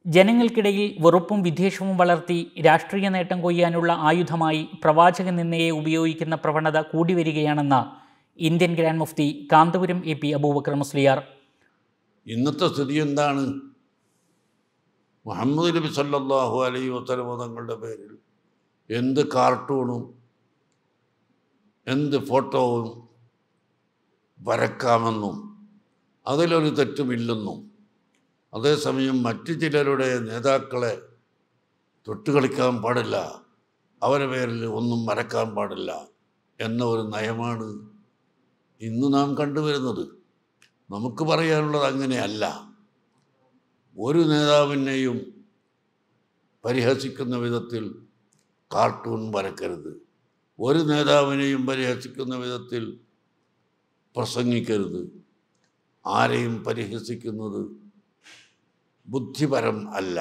ജനങ്ങൾക്കിടയിൽ വെറുപ്പും വിദ്വേഷവും വളർത്തി രാഷ്ട്രീയ നേട്ടം കൊയ്യാനുള്ള ആയുധമായി പ്രവാചക നിന്നയെ ഉപയോഗിക്കുന്ന പ്രവണത കൂടിവരികയാണെന്ന് ഇന്ത്യൻ ഗ്രാൻഡ് മുഫ്തി കാന്തപുരം എ പി അബൂബക്കർ മുസ്ലിയാർ ഇന്നത്തെ സ്ഥിതി എന്താണ് മുഹമ്മദ് നബി സല്ലല്ലാഹു അലൈഹി വസല്ലമ തങ്ങളുടെ പേരിൽ എന്ത് കാർട്ടൂണും എന്ത് ഫോട്ടോവും വരക്കാമെന്നും അതിലൊരു തെറ്റുമില്ലെന്നും അതേസമയം മറ്റു ചിലരുടെ നേതാക്കളെ തൊട്ടുകളിക്കാൻ പാടില്ല അവരുടെ പേരിൽ ഒന്നും മറക്കാൻ പാടില്ല എന്ന ഒരു നയമാണ് ഇന്ന് നാം കണ്ടുവരുന്നത് നമുക്ക് പറയാനുള്ളത് അങ്ങനെയല്ല ഒരു നേതാവിനെയും പരിഹസിക്കുന്ന വിധത്തിൽ കാർട്ടൂൺ വരക്കരുത് ഒരു നേതാവിനെയും പരിഹസിക്കുന്ന വിധത്തിൽ പ്രസംഗിക്കരുത് ആരെയും പരിഹസിക്കുന്നത് ബുദ്ധിപരം അല്ല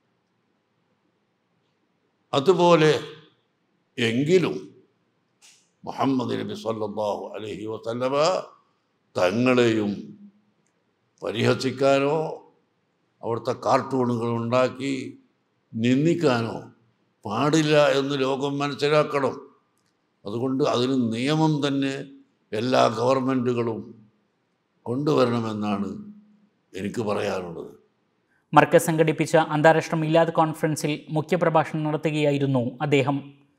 അതുപോലെ എങ്കിലും മുഹമ്മദ് നബി സല്ലല്ലാഹു അലൈഹി വസല്ലമ തങ്ങളെയും പരിഹസിക്കാനോ അവിടുത്തെ കാർട്ടൂണുകൾ ഉണ്ടാക്കി നിന്ദിക്കാനോ പാടില്ല എന്ന് ലോകം മനസ്സിലാക്കണം അതുകൊണ്ട് അതിന് നിയമം തന്നെ എല്ലാ ഗവൺമെൻറ്റുകളും കൊണ്ടുവരണമെന്നാണ് എനിക്ക് പറയാനുള്ളത് മർക്കസ് സംഘടിപ്പിച്ച അന്താരാഷ്ട്ര മീലാദ് കോൺഫറൻസിൽ മുഖ്യപ്രഭാഷണം നടത്തുകയായിരുന്നു അദ്ദേഹം